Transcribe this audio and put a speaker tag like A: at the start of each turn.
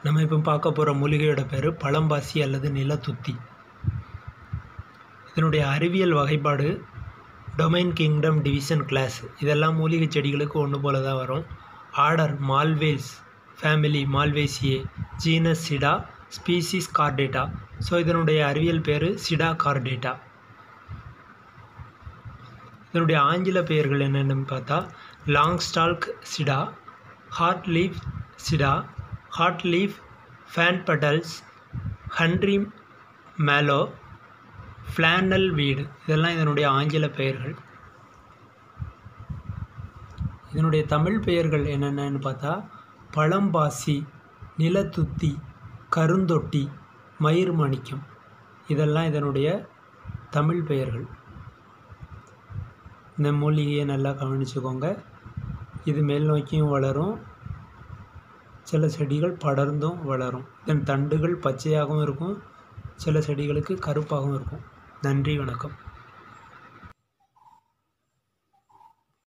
A: நம்ம இப்போ பார்க்க போகிற மூலிகையோட பேர் பழம்பாசி அல்லது நிலத்துத்தி இதனுடைய அறிவியல் வகைப்பாடு டொமைன் கிங்டம் டிவிஷன் கிளாஸ் இதெல்லாம் மூலிகை செடிகளுக்கு ஒன்று போல தான் வரும் order Malvales family Malvaceae genus Sida species cordata so இதனுடைய அறிவியல் பேர் சிடா கார்டேட்டா இதனுடைய ஆங்கில பெயர்கள் என்னென்னு பார்த்தா long stalk sida heart leaf sida heart leaf fan petals Henry mallow flannel வீடு இதெல்லாம் இதனுடைய ஆங்கில பெயர்கள் இதனுடைய தமிழ் பெயர்கள் என்னென்னு பார்த்தா பழம்பாசி நிலத்துத்தி கருந்தொட்டி மயிர் மணிக்கம் இதெல்லாம் இதனுடைய தமிழ் பெயர்கள் இந்த மூலிகையை நல்லா கவனிச்சுக்கோங்க இது மேல் நோக்கியும் வளரும் சில செடிகள் படர்ந்தும் வளரும் இதன் தண்டுகள் பச்சையாகவும் இருக்கும் சில செடிகளுக்கு கருப்பாகவும் இருக்கும் நன்றி வணக்கம்